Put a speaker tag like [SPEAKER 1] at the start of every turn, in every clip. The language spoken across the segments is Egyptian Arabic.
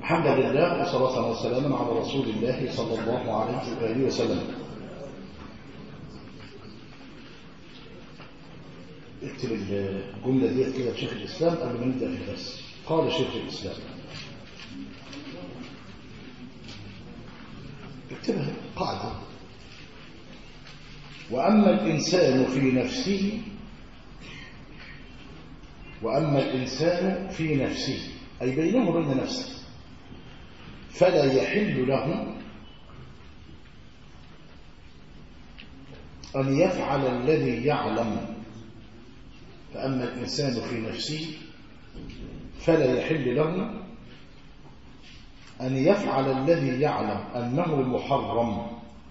[SPEAKER 1] الحمد لله وصلاة وسلاما على رسول الله صلى الله عليه وآله وسلم اكتب الجملة دي كده شيخ الإسلام قبل ما نبدأ في الدرس قال شيخ الإسلام اكتبها قاعدة وأما الإنسان في نفسه وأما الإنسان في نفسه أي بينه وبين نفسه فلا يحل له أن يفعل الذي يعلم فأما الإنسان في نفسه فلا يحل له أن يفعل الذي يعلم أنه محرم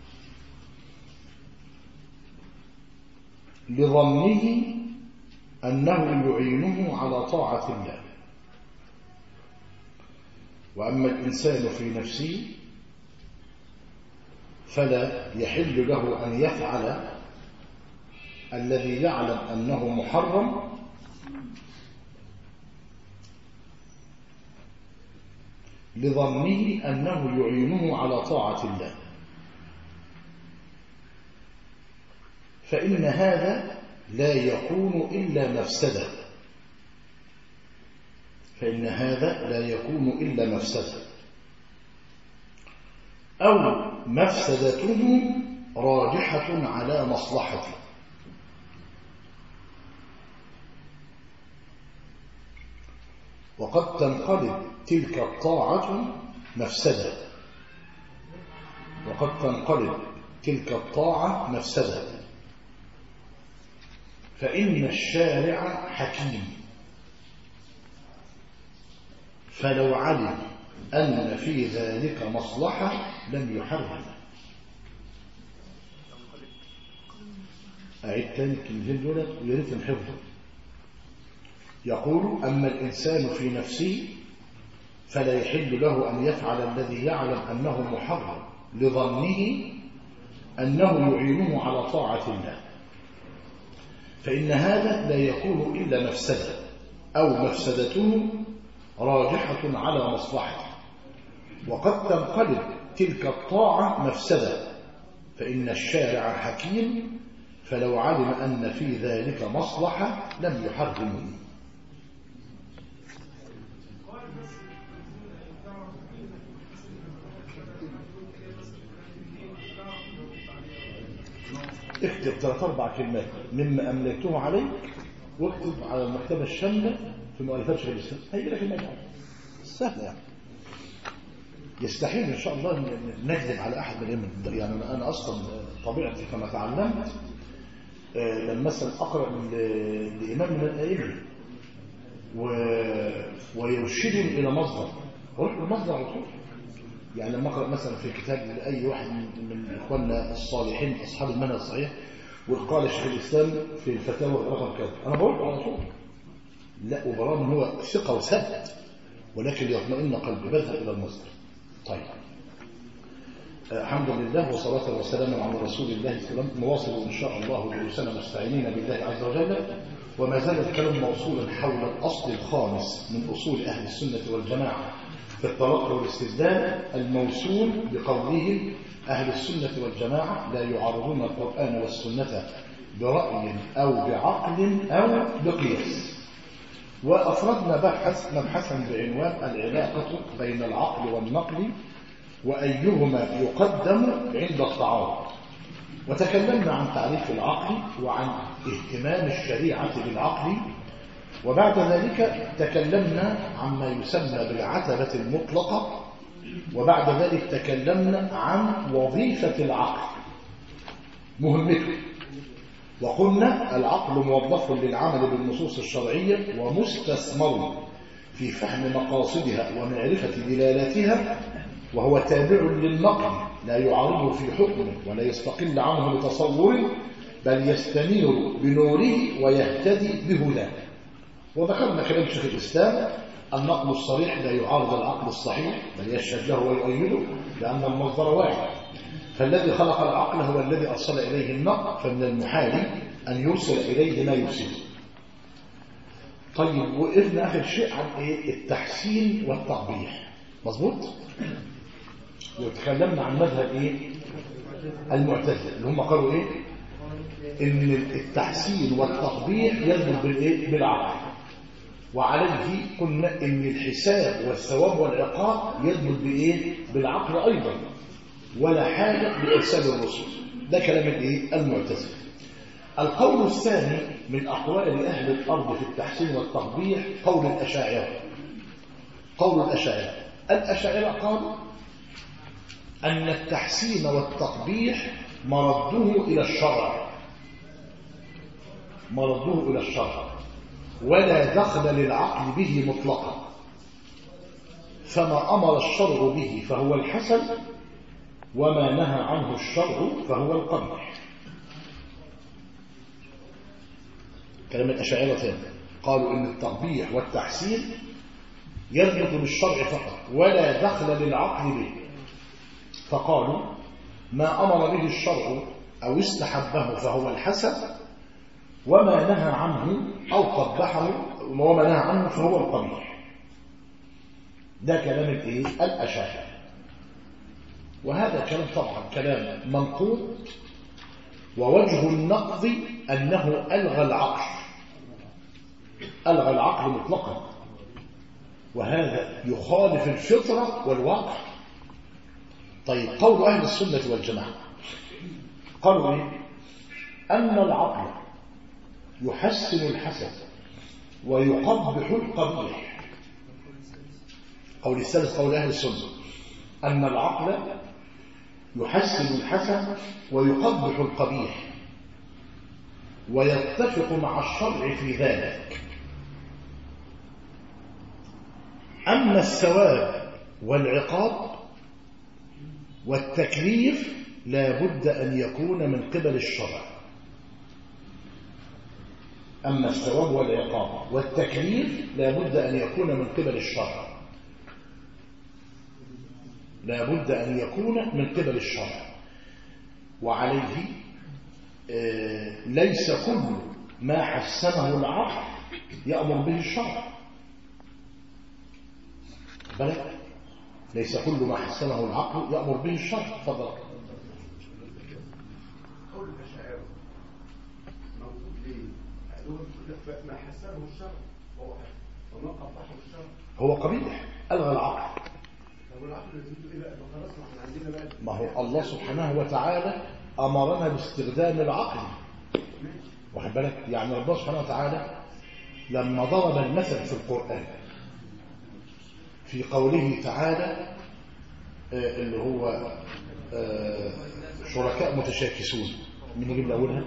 [SPEAKER 1] لظنه أنه يعينه على طاعة الله وأما الإنسان في نفسه فلا يحل له أن يفعل الذي يعلم أنه محرم لظنه أنه يعينه على طاعة الله فإن هذا لا يكون إلا مفسدة فإن هذا لا يكون إلا مفسدة أو مفسدته راجحة على مصلحته وقد تنقلب تلك الطاعة مفسدة وقد تنقلب تلك الطاعة مفسدة فإن الشارع حكيم فلو علم أن في ذلك مصلحة لم يحرم أعيد تاني الكلمتين دول ويا ريت نحفظه يقول أما الإنسان في نفسه فلا يحل له أن يفعل الذي يعلم أنه محرم لظنه أنه يعينه على طاعة الله فإن هذا لا يكون إلا مفسدة أو مفسدته راجحة على مصلحته وقد تنقلب تلك الطاعة مفسدة فإن الشارع حكيم فلو علم أن في ذلك مصلحة لم يحرمه اكتب ثلاث اربع كلمات مما امليته عليك واكتب على المكتبه الشامله في مؤلفات شيخ الاسلام هيجي لك المجال سهله يعني يستحيل ان شاء الله نكذب على احد من الائمه يعني انا اصلا طبيعتي كما تعلمت لما مثلا اقرا لامام من الائمه و... ويرشدني الى مصدر اروح للمصدر على طول يعني لما اقرا مثلا في كتاب لاي واحد من اخواننا الصالحين اصحاب المنهج الصحيح وقال شيخ الاسلام في الفتاوى رقم كذا انا بقول على طول لا وبرغم هو ثقه وثبت ولكن يطمئن قلبي بذهب الى المصدر طيب الحمد لله وصلاة وسلام على رسول الله صلى الله عليه وسلم نواصل إن شاء الله دروسنا مستعينين بالله عز وجل وما زال الكلام موصولا حول الأصل الخامس من أصول أهل السنة والجماعة في التلقي والاستدلال الموصول بقولهم أهل السنة والجماعة لا يعارضون القرآن والسنة برأي أو بعقل أو بقياس وأفردنا بحث مبحثا بعنوان العلاقة بين العقل والنقل وأيهما يقدم عند التعارض وتكلمنا عن تعريف العقل وعن اهتمام الشريعة بالعقل وبعد ذلك تكلمنا عما يسمى بالعتبة المطلقة وبعد ذلك تكلمنا عن وظيفة العقل مهمته وقلنا العقل موظف للعمل بالنصوص الشرعية ومستثمر في فهم مقاصدها ومعرفة دلالاتها وهو تابع للنقل لا يعارضه في حكمه ولا يستقل عنه بتصور بل يستنير بنوره ويهتدي بهداه وذكرنا كلام شيخ الإسلام النقل الصريح لا يعارض العقل الصحيح بل يشهد له ويؤيده لأن المصدر واحد فالذي خلق العقل هو الذي أرسل إليه النقل فمن المحال أن يرسل إليه ما يفسده طيب وقفنا آخر شيء عن إيه التحسين والتقبيح مظبوط وتكلمنا عن مذهب ايه المعتزله اللي هم قالوا ايه ان التحسين والتقبيح يثبت بالايه بالعقل وعليه قلنا ان الحساب والثواب والعقاب يثبت بايه بالعقل ايضا ولا حاجه لارسال الرسل ده كلام الايه المعتزله القول الثاني من اقوال اهل الارض في التحسين والتقبيح قول الاشاعره قول الاشاعره الاشاعره قالوا ان التحسين والتقبيح مرده الى الشرع مرده الى الشرع ولا دخل للعقل به مطلقا فما امر الشرع به فهو الحسن وما نهى عنه الشرع فهو القبيح كلام الأشاعرة ثاني قالوا إن التقبيح والتحسين يثبت بالشرع فقط ولا دخل للعقل به فقالوا ما أمر به الشرع أو استحبه فهو الحسن وما نهى عنه أو قبحه وما نهى عنه فهو القبيح ده كلام الايه الأشاعرة وهذا كلام طبعا كلام منقوض ووجه النقض أنه ألغى العقل ألغى العقل مطلقا وهذا يخالف الفطرة والواقع طيب قول أهل السنة والجماعة قالوا إيه؟ أن العقل يحسن الحسن ويقبح القبيح قول الثالث قول أهل السنة أن العقل يحسن الحسن ويقبح القبيح ويتفق مع الشرع في ذلك أما الثواب والعقاب والتكليف لا بد أن يكون من قبل الشرع أما الثواب والعقاب والتكليف لا بد أن يكون من قبل الشرع لا بد أن يكون من قبل الشرع وعليه ليس كل ما حسنه العقل يأمر به الشرع بل ليس كل ما حسنه العقل يأمر به الشرع تفضل
[SPEAKER 2] قول الأشاعرة موجود ليه؟ قالوا ما حسنه الشرع هو حسن وما قبحه الشرع
[SPEAKER 1] هو قبيح ألغى العقل
[SPEAKER 2] طب العقل يزيد إيه بقى؟ ما خلاص ما احنا عندنا بقى
[SPEAKER 1] ما هو الله سبحانه وتعالى أمرنا باستخدام العقل واخد بالك يعني ربنا سبحانه وتعالى لما ضرب المثل في القرآن في قوله تعالى آه، اللي هو آه، شركاء متشاكسون من يجيب الأولها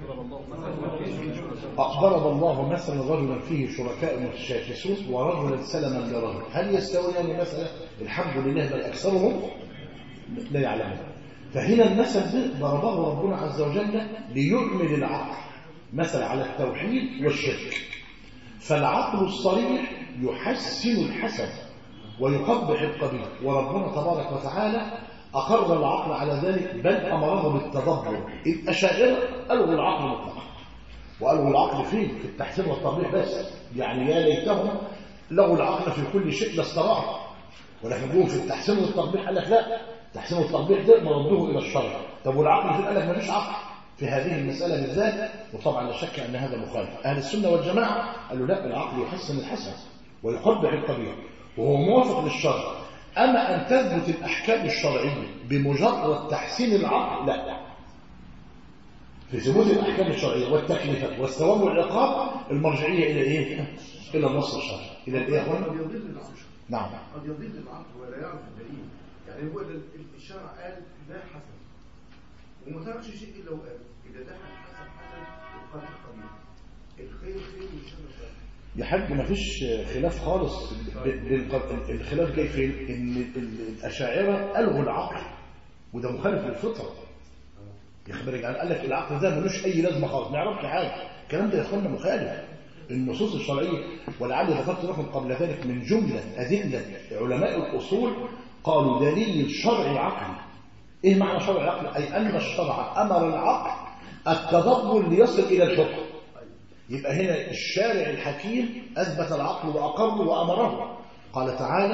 [SPEAKER 1] ضرب الله مثلا رجلا فيه شركاء متشاكسون ورجلا سلما لرجل هل يستويان مثلا الحمد لله بل أكثرهم لا يعلمون فهنا المثل ده ضربه ربنا عز وجل ليعمل العقل مثل على التوحيد والشرك فالعقل الصريح يحسن الحسن ويقبح القبيح وربنا تبارك وتعالى أقر العقل على ذلك بل أمره بالتدبر إذ أشاعرة ألغوا العقل مطلقا وألغوا العقل فين؟ في التحسين والتطبيق بس يعني يا ليتهم لغوا العقل في كل شيء لاستراح ولكن جوه في التحسين والتطبيق قال لك لا التحسين والتطبيق ده مردوه إلى الشرع طب والعقل فين قال لك مفيش عقل في هذه المسألة بالذات وطبعا لا شك أن هذا مخالف أهل السنة والجماعة قالوا لا العقل يحسن الحسن ويقبح القبيح وهو موافق للشرع أما أن تثبت الأحكام الشرعية بمجرد تحسين العقل لا في ثبوت الأحكام الشرعية والتكليفات والثواب والعقاب المرجعية إلى إيه؟ إلى النص الشرعي إلى الإيه يا
[SPEAKER 2] قد
[SPEAKER 1] أخوانا؟
[SPEAKER 2] يضل العقل
[SPEAKER 1] نعم
[SPEAKER 2] قد يضل العقل ولا يعرف الدليل يعني هو ال- الشرع قال ده حسن وما تركش شيء الا وقال اذا ده حسن حسن والقدر قبيح الخير خير والشر شر
[SPEAKER 1] يا حاج ما فيش خلاف خالص ب- بالق- الخلاف جاي فين ان ال- الاشاعره الغوا العقل وده مخالف للفطره يا خبرك يعني قال لك العقل ده ملوش اي لازمه خالص ما يعرفش حاجه الكلام ده يا اخوانا مخالف النصوص الشرعيه ولعلي ذكرت لكم قبل ذلك من جمله ادله علماء الاصول قالوا دليل شرعي عقلي ايه معنى شرعي عقلي اي ان الشرع امر العقل التدبر ليصل الى الحكم يبقى هنا الشارع الحكيم أثبت العقل وأقر وأمره قال تعالى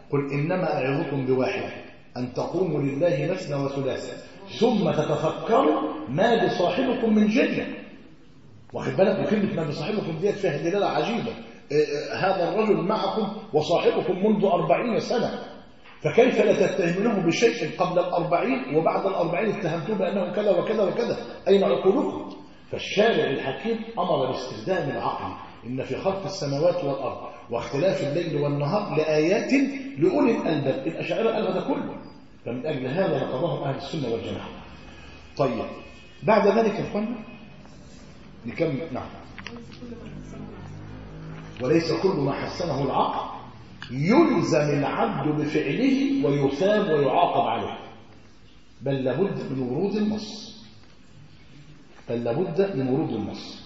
[SPEAKER 1] قل إنما أعظكم بواحد أن تقوموا لله مثنى وثلاثة ثم تتفكروا ما بصاحبكم من جنة واخد بالك وكلمة ما بصاحبكم ديت فيها دلالة عجيبة إيه إيه هذا الرجل معكم وصاحبكم منذ أربعين سنة فكيف لا تتهمونه بشيء قبل الأربعين وبعد الأربعين اتهمتوه بأنه كذا وكذا وكذا أين عقولكم فالشارع الحكيم أمر باستخدام العقل إن في خلق السماوات والأرض واختلاف الليل والنهار لآيات لأولي الألباب الأشاعرة قال هذا كله فمن أجل هذا نقضاهم أهل السنة والجماعة طيب بعد ذلك يا اخوانا نكمل نعم وليس كل ما حسنه العقل يلزم العبد بفعله ويثاب ويعاقب عليه بل لابد من ورود النص بل لابد من ورود النص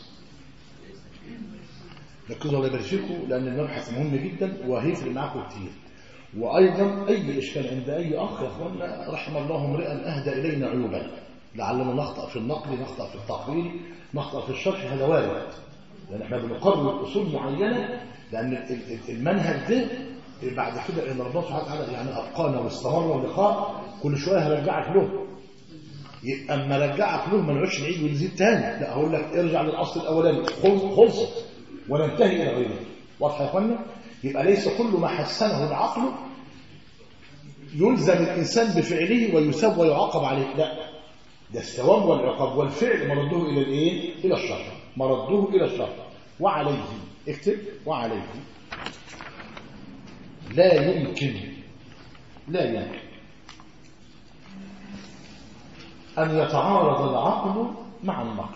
[SPEAKER 1] ركزوا الله يبارك فيكم لان المبحث مهم جدا وهيفرق معاكم كتير وايضا اي اشكال عند اي اخ يا اخوانا رحم الله امرئا اهدى الينا عيوبا لعلنا نخطا في النقل نخطا في التعقيل نخطا في الشرح هذا وارد لان احنا بنقرر اصول معينه لان المنهج ده بعد كده ان ربنا سبحانه وتعالى يعني ابقانا واستمر اللقاء كل شويه هرجعك له اما رجعك له ما نقعدش نعيد ونزيد تاني لا هقول لك ارجع للاصل الاولاني خلصت وننتهي الى غيره واضح يا اخوانا يبقى ليس كل ما حسنه العقل يلزم الانسان بفعله ويثاب ويعاقب عليه لا ده الثواب والعقاب والفعل مرده الى الايه الى الشر مرده الى الشر وعليه اكتب وعليه لا يمكن لا يمكن أن يتعارض العقل مع النقل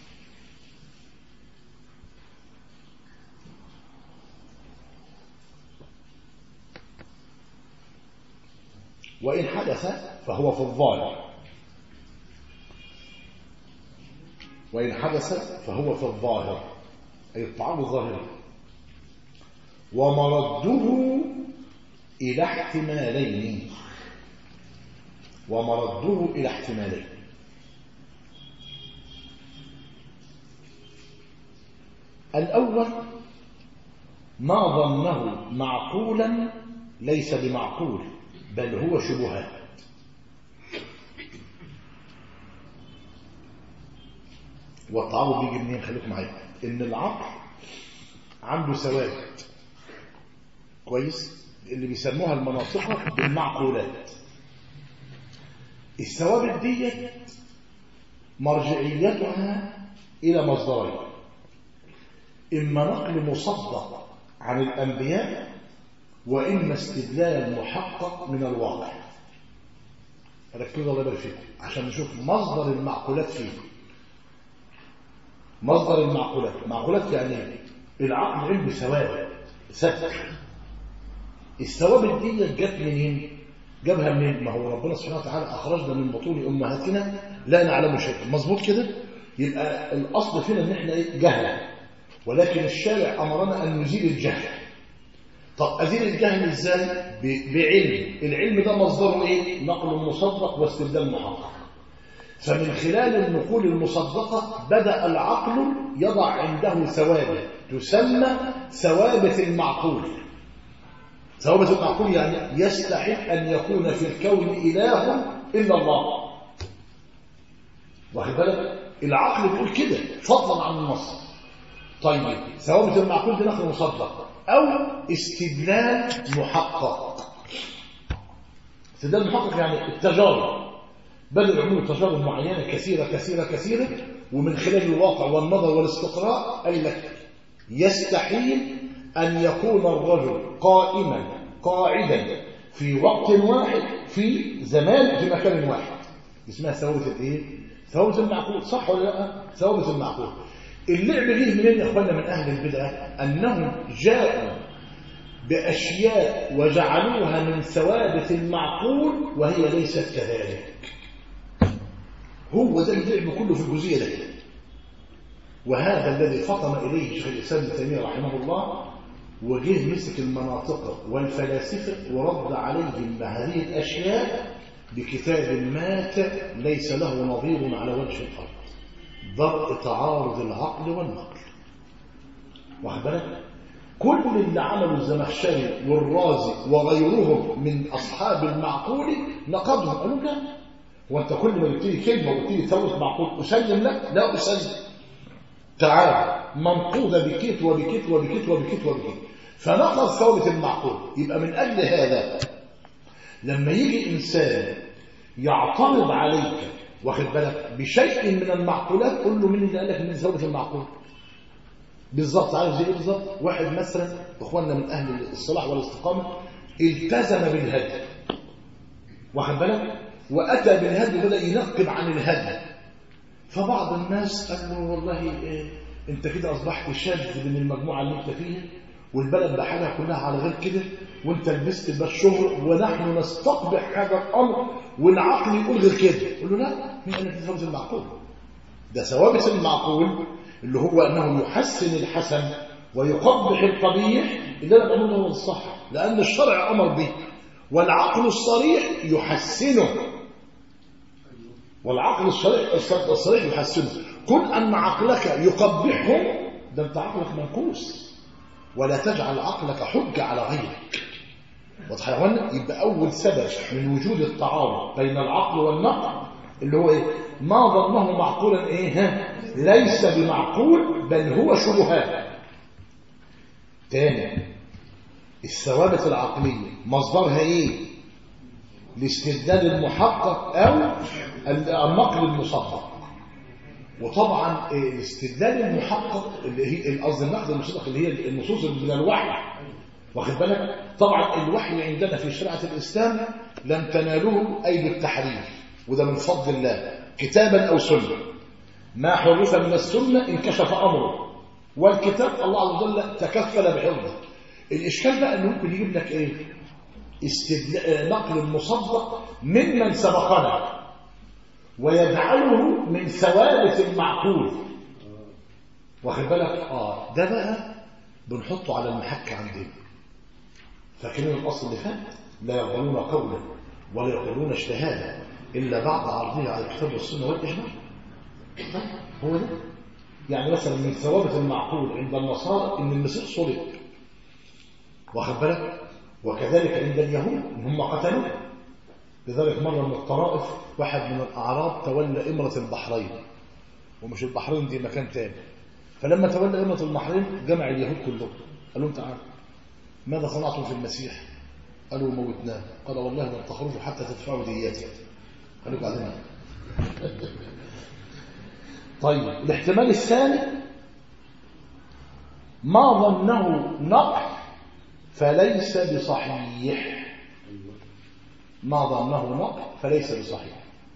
[SPEAKER 1] وإن حدث فهو في الظاهر وإن حدث فهو في الظاهر أي الطعام الظاهري ومرده إلى احتمالين ومرده إلى احتمالين الأول ما ظنه معقولا ليس بمعقول بل هو شبهات والتعارض بيجي منين خليكم معايا ان العقل عنده ثوابت كويس اللي بيسموها المناطق بالمعقولات الثوابت دي مرجعيتها الى مصدرين اما نقل مصدق عن الانبياء واما استدلال محقق من الواقع ركزوا الله يبارك فيكم عشان نشوف مصدر المعقولات فيه مصدر المعقولات معقولات يعني ايه العقل عنده ثوابت ثبت الثوابت دي جت منين جابها منين ما هو ربنا سبحانه وتعالى اخرجنا من بطون امهاتنا لا نعلم شيئا مظبوط كده يبقى الاصل فينا ان احنا ايه جهله ولكن الشارع امرنا ان نزيل الجهل طب ازيل الجهل ازاي بعلم العلم ده مصدره ايه نقل مصدق واستبدال محقق فمن خلال النقول المصدقة بدأ العقل يضع عنده ثوابت تسمى ثوابت المعقول ثوابت المعقول يعني يستحق أن يكون في الكون إله إلا الله واخد بالك العقل بيقول كده فضلا عن النص طيب ثوابت المعقول دي نقل مصدق أو استدلال محقق استدلال محقق يعني التجارب بل يعملوا تجارب معينة كثيرة كثيرة كثيرة ومن خلال الواقع والنظر والاستقراء قال لك يستحيل أن يكون الرجل قائما قاعدا في وقت واحد في زمان في مكان واحد اسمها ثوابت الايه ثوابت المعقول صح ولا لا ثوابت المعقول اللعب جه منين يا اخوانا من اهل البدع انهم جاءوا باشياء وجعلوها من ثوابت المعقول وهي ليست كذلك هو ده اللعب كله في الجزئيه ده وهذا الذي فطن اليه شيخ الاسلام ابن تيميه رحمه الله وجه مسك المناطق والفلاسفه ورد عليهم هذه الاشياء بكتاب مات ليس له نظير على وجه الارض ضرء تعارض العقل والنقل واخد بالك كل اللي عملوا الزمخشري والرازي وغيرهم من أصحاب المعقول نقضهم قالوا لا هو أنت كل ما قلت لي كلمة وقلت لي ثورة معقول أسلم لك لا أسلم تعال منقوضة بكيت وبكيت وبكيت وبكيت وبكيت فنقض ثورة المعقول يبقى من أجل هذا لما يجي إنسان يعترض عليك واخد بالك بشيء من المعقولات قل له مين اللي قال لك من ثورة المعقول بالظبط عارف زي ايه بالظبط واحد مثلا اخواننا من اهل الصلاح والاستقامه التزم بالهدي واخد بالك واتى بالهدي وبدا ينقب عن الهدي فبعض الناس قال له والله إيه انت كده اصبحت شاذ من المجموعه اللي انت فيها والبلد بحالها كلها على غير كده وانت لبست بس شهر ونحن نستقبح هذا الامر والعقل يقول غير كده يقول له لا مين قال لك ثوابت المعقول ده ثوابت المعقول اللي هو انه يحسن الحسن ويقبح القبيح اللي انا بقوله هو الصح لان الشرع امر به والعقل الصريح يحسنه والعقل الصريح الصريح يحسنه كن ان عقلك يقبحه ده انت عقلك منكوس ولا تجعل عقلك حجه على غيرك واضح يا اخوانا يبقى اول سبب من وجود التعارض بين العقل والنقل اللي هو ايه ما ظنه معقولا ايه ها ليس بمعقول بل هو شبهات تاني الثوابت العقلية مصدرها ايه الاستدلال المحقق او النقل المصدق وطبعا الاستدلال المحقق اللي هي قصدي النقل المصدق اللي هي النصوص من الوحي واخد بالك طبعا الوحي عندنا في شريعه الاسلام لن تنالوه اي بالتحريف وده من فضل الله كتابا او سنه ما حرف من السنة انكشف أمره والكتاب الله عز وجل تكفل بحفظه الإشكال بقى أنه ممكن يجيب لك إيه استدل... نقل مصدق ممن سبقنا ويجعله من ثوابت المعقول واخد بالك آه ده بقى بنحطه على المحك عندنا فاكرين الأصل اللي فات لا يقولون قولا ولا يقولون اجتهادا إلا بعد عرضه على الكتاب والسنة والإجماع هو ده يعني مثلا من ثوابت المعقول عند النصارى ان المسيح صلب واخد بالك وكذلك عند اليهود ان هم قتلوه لذلك مره من الطرائف واحد من الاعراب تولى امره البحرين ومش البحرين دي مكان تاني فلما تولى امره البحرين جمع اليهود كلهم قال لهم تعالوا ماذا صنعتم في المسيح قالوا موتناه قال والله لن تخرجوا حتى تدفعوا دياته قالوا بعدين طيب الاحتمال الثاني ما ظنه نقل فليس بصحيح ما ظنه نقل فليس بصحيح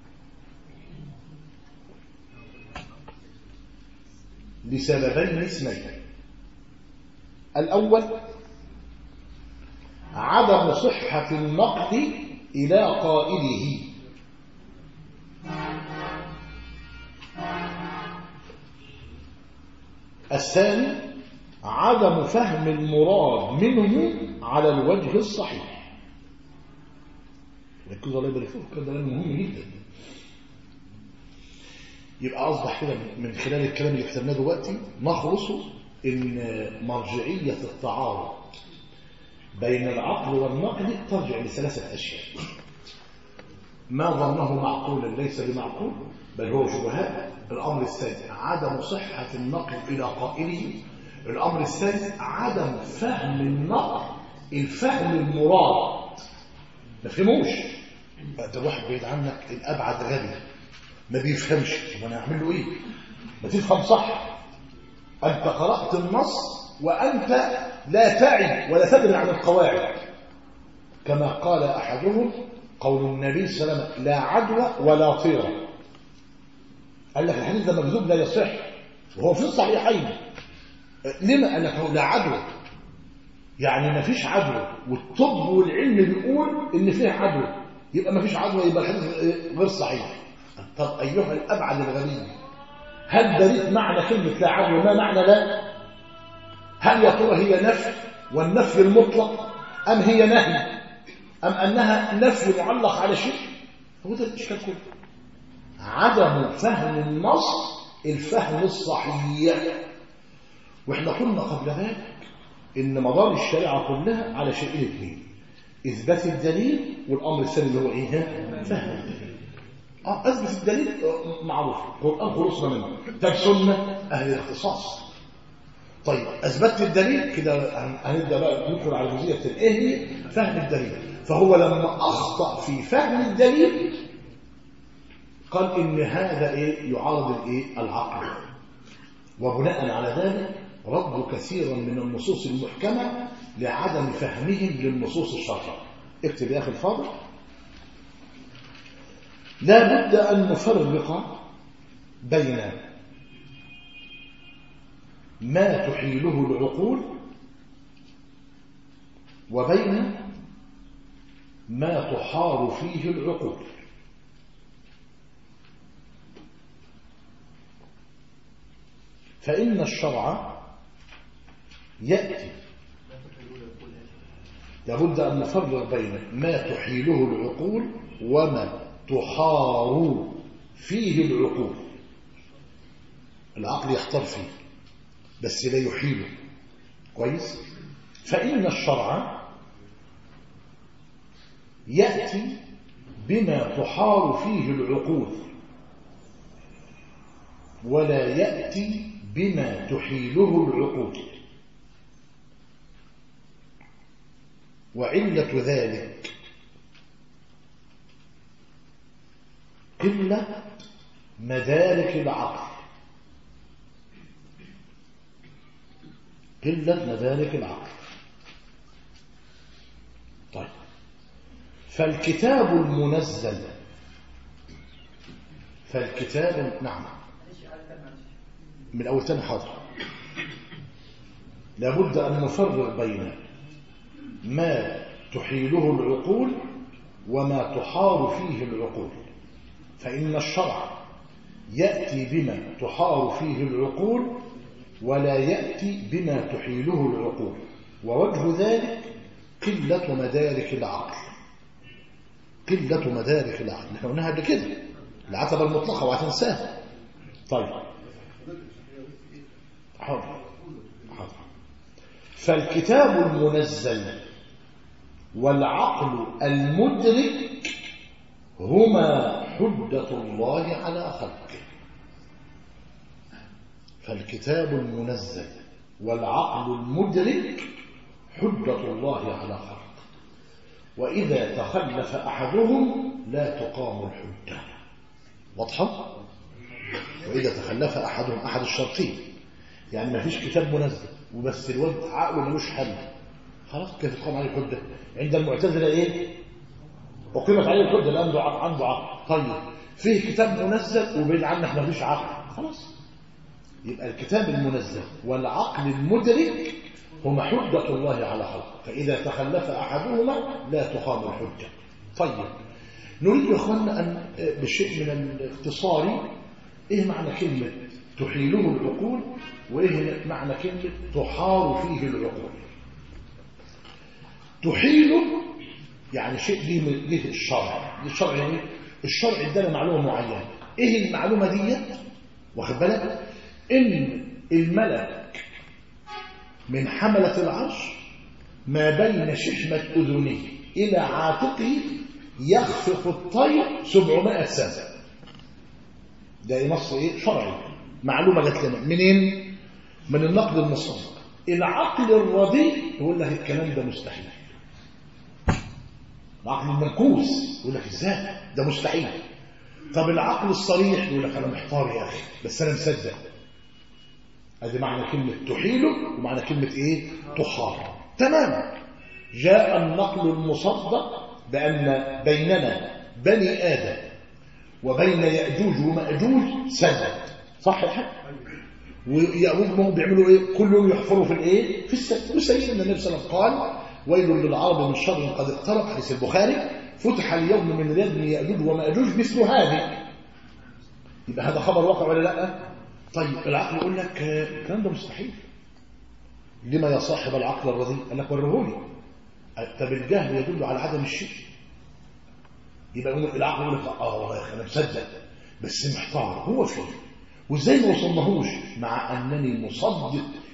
[SPEAKER 1] لسببين اثنين الأول عدم صحة النقد إلى قائله الثاني عدم فهم المراد منه على الوجه الصحيح ركزوا الله يبارك فيكم كده مهم جدا يبقى اصبح كده من خلال الكلام اللي كتبناه دلوقتي نخلصه ان مرجعيه التعارض بين العقل والنقل ترجع لثلاثه اشياء ما ظنه معقولا ليس بمعقول بل هو شبهات الأمر الثاني عدم صحة النقل إلى قائله الأمر الثالث عدم فهم النقل الفهم المراد ما فهموش ده واحد بعيد عنك الأبعد غبي ما بيفهمش طب أنا أعمل له إيه ما تفهم صح أنت قرأت النص وأنت لا تعي ولا تدري عن القواعد كما قال أحدهم قول النبي صلى الله عليه وسلم لا عدوى ولا طيره قال لك الحديث ده مكذوب لا يصح وهو في الصحيحين لما قال لك لا عدوى يعني ما فيش عدوى والطب والعلم بيقول ان فيه عدوى يبقى ما فيش عدوى يبقى الحديث غير صحيح طب ايها الابعد الغبي هل دريت معنى كلمه لا عدوى ما معنى لا هل يا ترى هي نفي والنفي المطلق ام هي نهي ام انها نفي معلق على شيء هو ده الاشكال كله عدم فهم النص الفهم الصحيح واحنا قلنا قبل ذلك ان مدار الشريعه كلها على شيئين اثنين اثبات الدليل والامر الثاني اللي هو ايه ها؟ فهم الدليل اه اثبت الدليل آه، معروف القران خلصنا منه طب سنه اهل الاختصاص طيب اثبتت الدليل كده هن- هنبدا بقى ندخل على جزئيه الايه هي؟ فهم الدليل فهو لما اخطا في فهم الدليل قال ان هذا ايه يعارض الايه العقل وبناء على ذلك رد كثيرا من النصوص المحكمه لعدم فهمهم للنصوص الشرعيه اكتب يا اخي الفاضل لا بد ان نفرق بين ما تحيله العقول وبين ما تحار فيه العقول فإن الشرع يأتي لابد أن نفرق بين ما تحيله العقول وما تحار فيه العقول العقل يحتار فيه بس لا يحيله كويس فإن الشرع يأتي بما تحار فيه العقول ولا يأتي بما تحيله العقول وعلة ذلك قلة مدارك العقل قلة مدارك العقل طيب فالكتاب المنزل فالكتاب نعم من أول تاني حاضر لابد أن نفرق بين ما تحيله العقول وما تحار فيه العقول فإن الشرع يأتي بما تحار فيه العقول ولا يأتي بما تحيله العقول ووجه ذلك قلة مدارك العقل قلة مدارك العقل نحن قلناها قبل كده العتبة المطلقة وهتنساها طيب حاضر حاضر فالكتاب المنزل والعقل المدرك هما حجة الله على خلقه فالكتاب المنزل والعقل المدرك حجة الله على خلقه وإذا تخلف أحدهم لا تقام الحجة واضحة؟ وإذا تخلف أحدهم أحد الشرطين يعني ما فيش كتاب منزل وبس الواد عقله ملوش حل خلاص كيف تقام عليه الحجة عند المعتزلة إيه؟ أقيمت عليه الحجة لأن عنده عقل عنده عقل طيب فيه كتاب منزل وبعيد عنك ما فيش عقل خلاص يبقى الكتاب المنزل والعقل المدرك هما حجة الله على خلقه فإذا تخلف أحدهما لا تقام الحجة طيب نريد يا أخوانا أن بشيء من الاختصار إيه معنى كلمة تحيله العقول وإيه معنى كلمة تحار فيه العقول تحيله يعني شيء ليه ليه الشرع الشرع يعني الشرع ادانا معلومة معينة إيه المعلومة ديت واخد بالك إن الملك من حملة العرش ما بين شحمة أذنه إلى عاتقه يخفق الطير 700 سنة ده نص إيه شرعي معلومة جات لنا منين من النقد المصدق العقل الرديء يقول لك الكلام ده مستحيل العقل المنكوس يقول لك ازاي ده مستحيل طب العقل الصريح يقول لك انا محتار يا اخي بس انا مصدق ادي معنى كلمه تحيله ومعنى كلمه ايه تحار تمام جاء النقل المصدق بان بيننا بني ادم وبين ياجوج وماجوج سد صح الحق ويأجوج هم بيعملوا ايه كل يوم يحفروا في الايه في السد وسيدنا النبي صلى الله عليه وسلم قال ويل للعرب من شر قد اقترب حديث البخاري فتح اليوم من رياض ياجوج وماجوج مثل هذه يبقى هذا خبر واقع ولا لا طيب العقل يقول لك الكلام ده مستحيل لما يا صاحب العقل الرضي قال لك ورهولي طب الجهل يدل على عدم الشيء يبقى العقل يقول لك اه والله يا اخي انا مصدق بس محتار هو فين وازاي ما وصلناهوش مع انني مصدق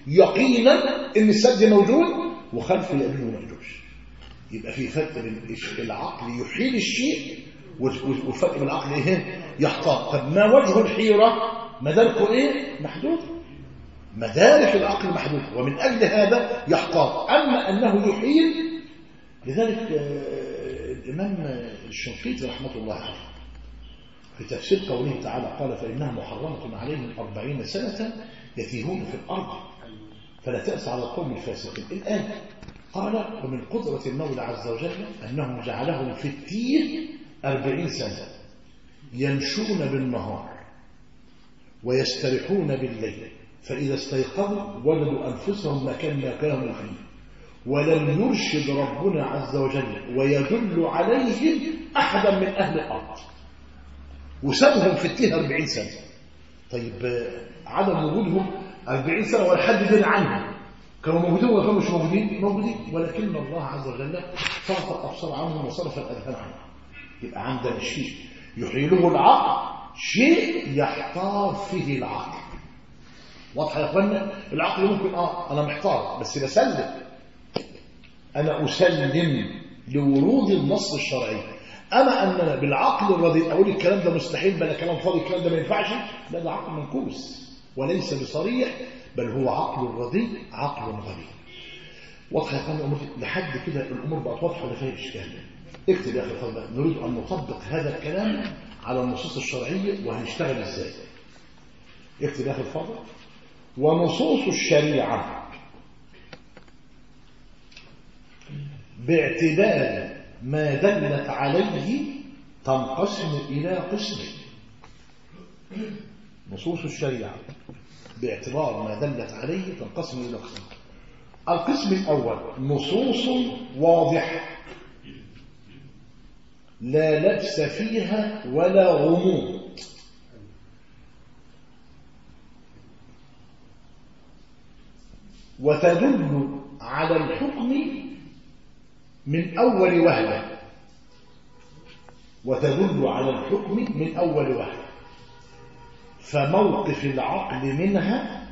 [SPEAKER 1] يقينا ان السد موجود وخلفه يأجوج ومأجوج يبقى في فرق بين العقل يحيل الشيء والفرق بين العقل ايه يحتاط طب ما وجه الحيرة مداركه ايه محدود مدارك العقل محدودة ومن أجل هذا يحتاط أما أنه يحيل لذلك آه، الإمام الشنقيطي رحمة الله عليه في تفسير قوله تعالى قال فإنها محرمة عليهم أربعين سنة يتيهون في الأرض فلا تأس على القوم الفاسقين الآن قال ومن قدرة المولى عز وجل أنه جعلهم في التيه أربعين سنة يمشون بالنهار ويستريحون بالليل فإذا استيقظوا وجدوا أنفسهم مكان ما كانوا فيه ولم يرشد ربنا عز وجل ويدل عليهم أحدا من أهل الأرض وسابهم في التيه 40 سنة طيب آه، عدم وجودهم 40 سنة ولا حد دين عنهم كانوا موجودين ولا كانوا مش موجودين موجودين ولكن الله عز وجل صرف الأبصار عنهم وصرف الأذهان عنهم يبقى عندنا شيء يحيله العقل شيء يحتار فيه العقل واضحه يا اخوانا العقل ممكن اه انا محتار بس بسلم انا اسلم لورود النص الشرعي اما ان انا بالعقل الرديء اقول الكلام ده مستحيل بلا كلام فاضي الكلام ده ما ينفعش لا ده عقل منكوس وليس بصريح بل هو عقل رديء عقل غبي واضحه يا اخوانا الامور لحد كده الامور بقت واضحه ولا فيها اشكال اكتب يا اخي الفضل نريد ان نطبق هذا الكلام على النصوص الشرعيه وهنشتغل ازاي اكتب يا اخي الفضل ونصوص الشريعة باعتبار ما دلت عليه تنقسم إلى قسمين نصوص الشريعة باعتبار ما دلت عليه تنقسم إلى قسمين القسم الأول نصوص واضحة لا لبس فيها ولا غموض وتدل على الحكم من أول وهلة وتدل على الحكم من أول وهلة فموقف العقل منها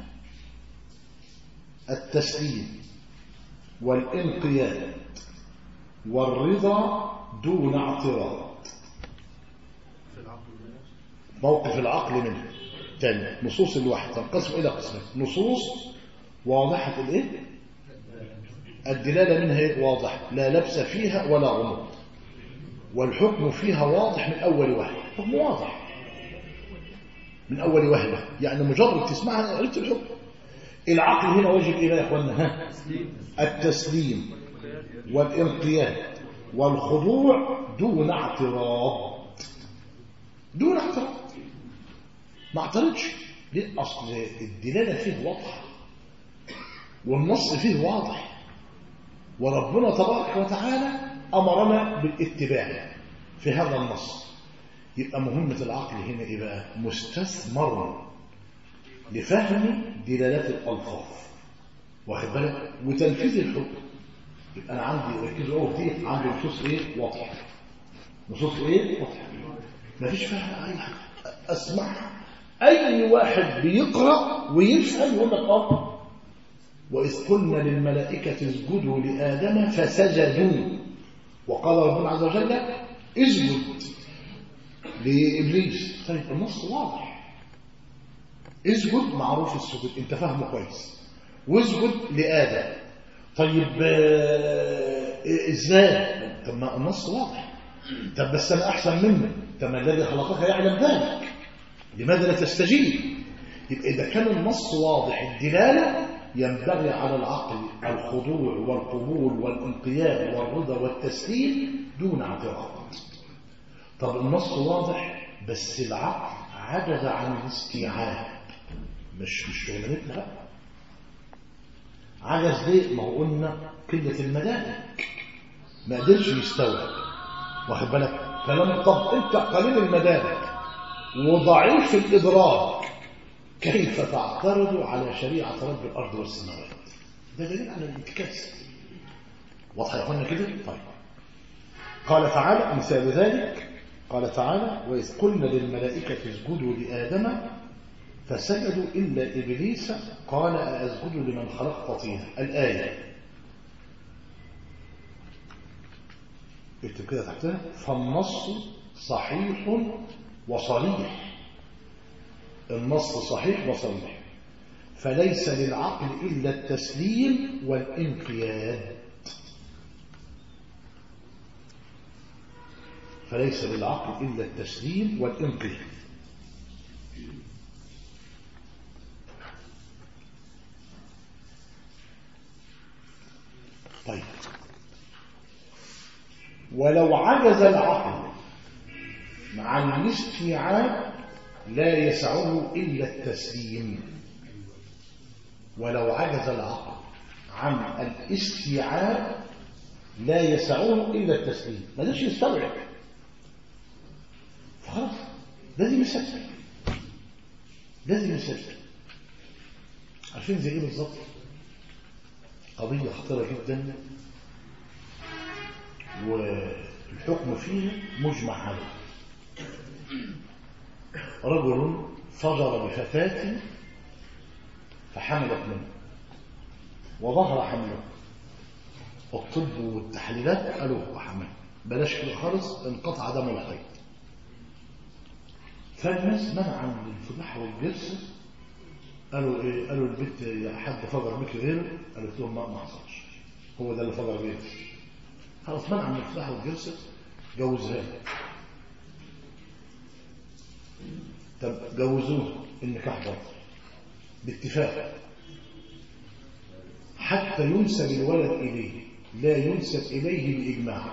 [SPEAKER 1] التسليم والانقياد والرضا دون اعتراض موقف العقل منها تاني نصوص الوحي تنقسم إلى قسمين نصوص واضحة الايه الدلالة منها إيه؟ واضحة لا لبس فيها ولا غموض والحكم فيها واضح من أول وهلة حكم واضح من أول وهلة يعني مجرد تسمعها عرفت الحكم العقل هنا واجب إيه يا أخوانا ها التسليم والانقياد والخضوع دون اعتراض دون اعتراض ما اعترضش ليه أصل الدلالة فيه واضحة والنص فيه واضح وربنا تبارك وتعالى أمرنا بالاتباع في هذا النص يبقى مهمة العقل هنا إيه بقى مستثمر لفهم دلالات الألفاظ واخد بالك وتنفيذ الحكم يبقى أنا عندي ركزوا قوي دي عندي نصوص إيه واضحة نصوص إيه واضحة مفيش فيها أي حاجة أسمعها أي واحد بيقرأ ويفهم يقول لك آه وإذ قلنا للملائكة اسجدوا لآدم فسجدوا وقال ربنا عز وجل اسجد لإبليس طيب النص واضح اسجد معروف السجود انت فاهمه كويس واسجد لآدم طيب آه، ازاي طب ما النص واضح طب بس انا احسن منك طب ما الذي خلقك يعلم ذلك لماذا لا تستجيب يبقى اذا كان النص واضح الدلاله ينبغي على العقل الخضوع والقبول والانقياد والرضا والتسليم دون اعتراض طب النص واضح بس العقل عجز عن الاستيعاب مش مش شغلانتنا بقى عجز ليه ما هو قلنا قله المدارك ما قدرش يستوعب واخد بالك كلام طب انت قليل المدارك وضعيف الادراك كيف تعترض على شريعة رب الأرض والسماوات ده دليل على الانتكاس واضح يا اخوانا كده طيب قال تعالى مثال ذلك قال تعالى وإذ قلنا للملائكة اسجدوا لآدم فسجدوا إلا إبليس قال أأسجد لمن خلقت طينا الآية اكتب كده تحتها فالنص صحيح وصريح النص صحيح وصريح فليس للعقل إلا التسليم والانقياد فليس للعقل إلا التسليم والانقياد طيب ولو عجز العقل عن الاستيعاب لا يسعه إلا التسليم ولو عجز العقل عن الاستيعاب لا يسعه إلا التسليم ما ليش يستوعب فخلاص لازم يسلم لازم يسلم عارفين زي ايه بالظبط قضية خطيرة جدا والحكم فيها مجمع عليه رجل فجر بفتاة فحملت منه وظهر حمله الطب والتحليلات قالوا وحمل بلاش كده خالص انقطع دم الحيض فالناس منعا للفضيحة والجرس قالوا ايه قالوا البنت يا حد فجر بك غيره قالت لهم ما ما حصلش هو ده اللي فجر بيك خلاص منعا من الفضيحة والجرس جوزها له. طب جوزوه النكاح باطل باتفاق حتى ينسب الولد إليه لا ينسب إليه بإجماع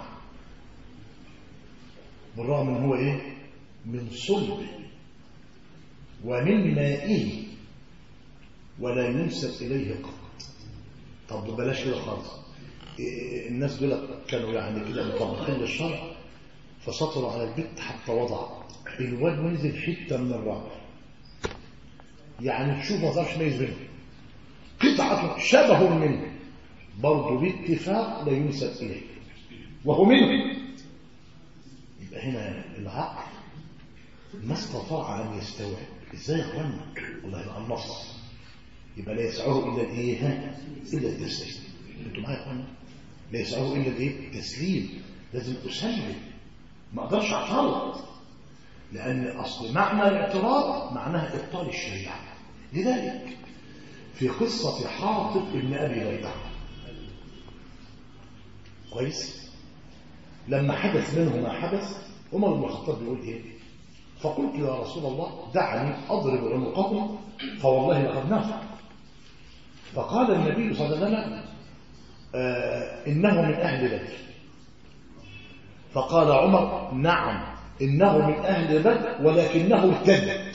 [SPEAKER 1] بالرغم من هو إيه من صلبه ومن مائه ولا ينسب إليه قط طب بلاش كده خالص إيه الناس دول كانوا يعني كده مطبقين للشرع فسطروا على البت حتى وضع الواد نزل حته من الرعب يعني تشوف ما تعرفش ميز بينهم قطعة شبه منه برضه باتفاق لا ينسب إليه وهو منه يبقى هنا العقل ما استطاع أن يستوعب إزاي يا أخوانا والله يبقى النص يبقى لا يسعه إلا الإيه ها؟ إلا التسليم أنتوا معايا يا أخوانا لا يسعه إلا الإيه التسليم لازم أسلم ما أقدرش أعترض لأن أصل معنى الاعتراض معناها إبطال الشريعة لذلك في قصة حاطب ابن أبي بيضة كويس لما حدث منه ما حدث عمر بن الخطاب بيقول إيه فقلت يا رسول الله دعني أضرب عنقه فوالله لقد نافع فقال النبي صلى الله عليه وسلم آه إنه من أهل بدر فقال عمر نعم إنه من أهل بدر ولكنه ارتد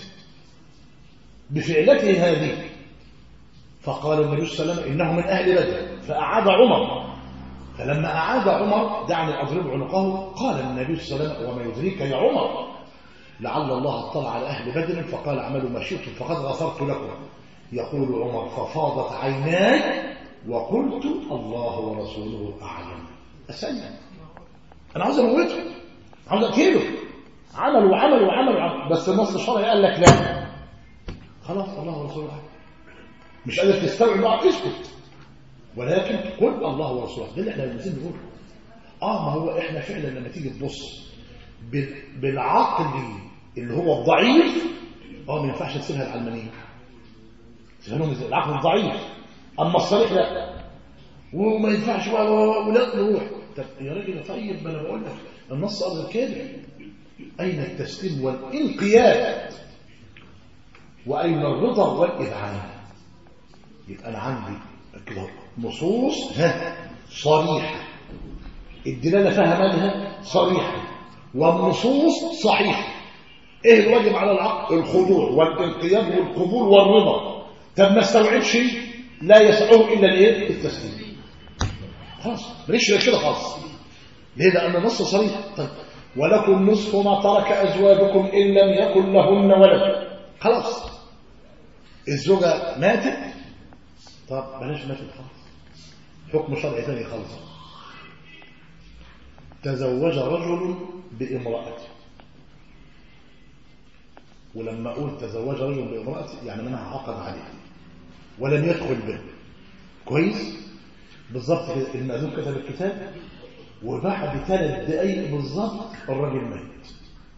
[SPEAKER 1] بفعلته هذه فقال النبي صلى الله عليه وسلم إنه من أهل بدر فأعاد عمر فلما أعاد عمر دعني أضرب عنقه قال النبي صلى الله عليه وسلم وما يدريك يا عمر لعل الله اطلع على أهل بدر فقال اعملوا ما شئتم فقد غفرت لكم يقول عمر ففاضت عيناي وقلت الله ورسوله أعلم أسلم أنا عاوز أموته عاوز أقتله عملوا وعملوا وعملوا وعملوا بس النص الشرعي قال لك لا خلاص الله ورسوله أعلم مش قادر تستوعب بقى اسكت ولكن قل الله ورسوله ده اللي احنا عايزين نقوله اه ما هو احنا فعلا لما تيجي تبص بالعقل اللي هو الضعيف اه ما ينفعش تسيبها العلمانيه تسيبهم العقل الضعيف اما الصريح لا وما ينفعش ولا نروح طب يا راجل طيب ما انا بقول لك النص قال كده اين التسليم والانقياد واين الرضا والاذعان يبقى انا عندي كده نصوص ها صريحه الدلاله فيها مالها صريحه والنصوص صحيحه ايه الواجب على العقل الخضوع والانقياد والقبول والرضا طب ما استوعبش لا يسعه الا الايه التسليم خلاص ماليش كده خالص ليه لان النص صريح طيب ولكم نصف ما ترك ازواجكم ان لم يكن لهن ولد خلاص الزوجه ماتت طب بلاش ماتت خالص حكم شرعي ثاني خالص تزوج رجل بامرأته ولما أقول تزوج رجل بامرأة يعني منها عقد عليه ولم يدخل به كويس بالظبط كده المأذون كتب الكتاب وبعد ثلاث دقايق بالظبط الراجل مات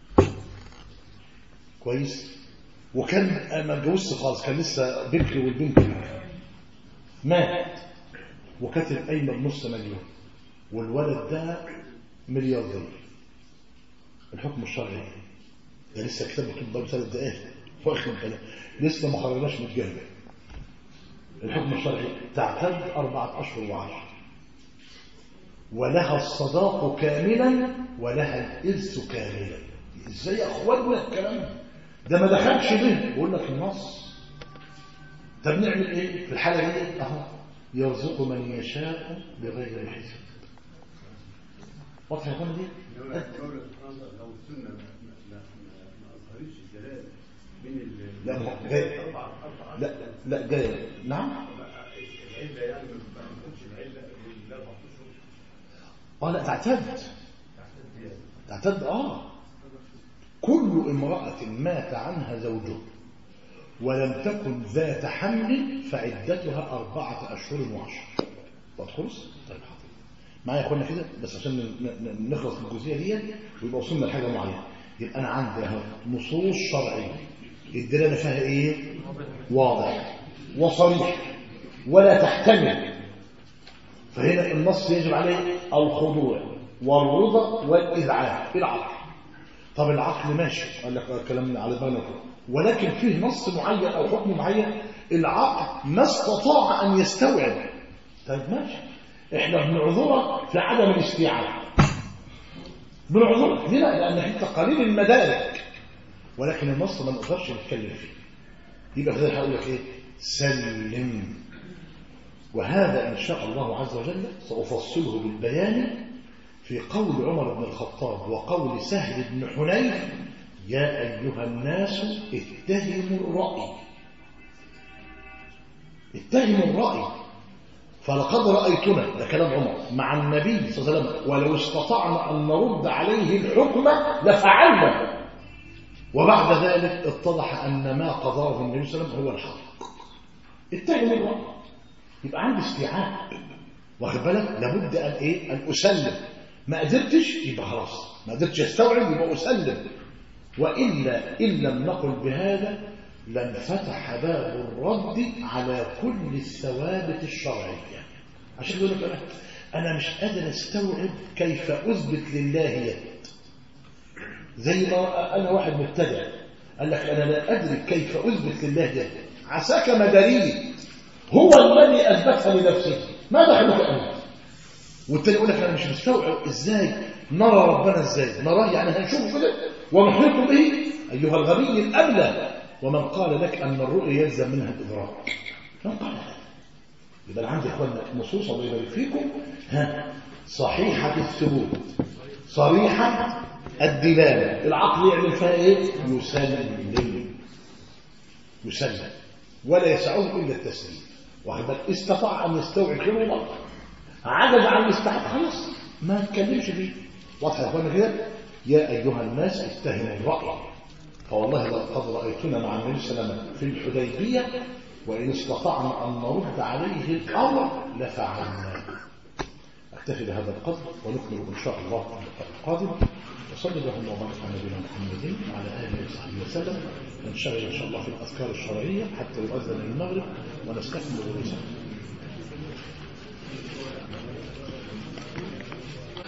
[SPEAKER 1] كويس وكان ما اتجوزش خالص كان لسه بكر والبنت بكر مات وكاتب قايمه بنص مليون والولد ده ملياردير الحكم الشرعي ده لسه كتاب مكتوب بقاله ثلاث دقايق واخد بالك لسه ما خرجناش من الجامع الحكم الشرعي تعتد أربعة أشهر وعشر ولها الصداق كاملا ولها الإرث كاملا ازاي يا اخوانا الكلام ده ده ما دخلش به بقول لك النص طب نعمل ايه في الحاله دي اهو يرزق من يشاء بغير حساب واضح يا اخوانا دي
[SPEAKER 2] لو قول سبحان الله لو السنه ما ما ما ما اظهرتش الدلاله من ال
[SPEAKER 1] لا ما هو جاي
[SPEAKER 2] اربع اربع
[SPEAKER 1] لا لا جاي نعم
[SPEAKER 2] العله يعني ما ناخدش العله للاربع اشهر
[SPEAKER 1] اه لا تعتد
[SPEAKER 2] تحت الزياده
[SPEAKER 1] تعتد اه كل امرأة مات عنها زوجها ولم تكن ذات حمل فعدتها أربعة أشهر وعشر طب خلص؟ طيب حاضر معايا يا اخوانا كده بس عشان ن- ن- نخلص من الجزئية دي ويبقى وصلنا لحاجة معينة يبقى أنا عندي اهو نصوص شرعية الدلالة فيها إيه؟ واضح وصريح ولا تحتمل فهنا النص يجب عليه الخضوع والرضا والإذعان العقل طب العقل ماشي قال لك الكلام على بالك ولكن فيه نص معين أو حكم معين العقل ما استطاع أن يستوعب طيب ماشي احنا بنعذرك في عدم الاستيعاب بنعذرك ليه لا لأن انت قليل المدارك ولكن النص ما نقدرش نتكلم فيه يبقى كده هقول لك ايه سلم وهذا إن شاء الله عز وجل سأفصله بالبيان في قول عمر بن الخطاب وقول سهل بن حنيف يا أيها الناس اتهموا الرأي اتهموا الرأي فلقد رأيتنا ده كلام عمر مع النبي صلى الله عليه وسلم ولو استطعنا أن نرد عليه الحكم لفعلنا وبعد ذلك اتضح أن ما قضاه النبي صلى الله عليه وسلم هو الحق اتهموا الرأي يبقى عندي استيعاب واخد بالك لابد ان ايه ان اسلم ما قدرتش يبقى خلاص ما قدرتش استوعب يبقى اسلم والا ان لم نقل بهذا لانفتح باب الرد على كل الثوابت الشرعيه عشان يقول لك انا انا مش قادر استوعب كيف اثبت لله يد زي ما انا واحد مبتدع قال لك انا لا ادري كيف اثبت لله يد عساك مداريد هو الذي اثبتها لنفسه ما دخلك انت والتاني يقول لك انا مش مستوعب ازاي نرى ربنا ازاي نراه يعني هنشوفه كده ونحيط به ايها الغبي الابلى ومن قال لك ان الرؤيا يلزم منها الادراك من قال هذا يبقى عندي اخواننا نصوص الله يبارك فيكم ها صحيحه الثبوت صريحه الدلاله العقل يعمل فيها ايه يسلم يسلم ولا يسعه الا التسليم واخد بالك استطاع ان يستوعب خير الله عجز عن الاستيعاب خلاص ما نتكلمش فيه واضح يا اخوانا كده يا ايها الناس اتهموا الراي فوالله لقد رايتنا مع النبي صلى الله عليه وسلم في الحديبيه وان استطعنا ان نرد عليه الامر لفعلنا اكتفي بهذا القدر ونكمل ان شاء الله في اللقاء القادم وصلى اللهم وبارك على نبينا محمد وعلى اله وصحبه وسلم ونشتغل ان شاء الله في الاذكار الشرعيه حتى يؤذن المغرب ونستكمل الرساله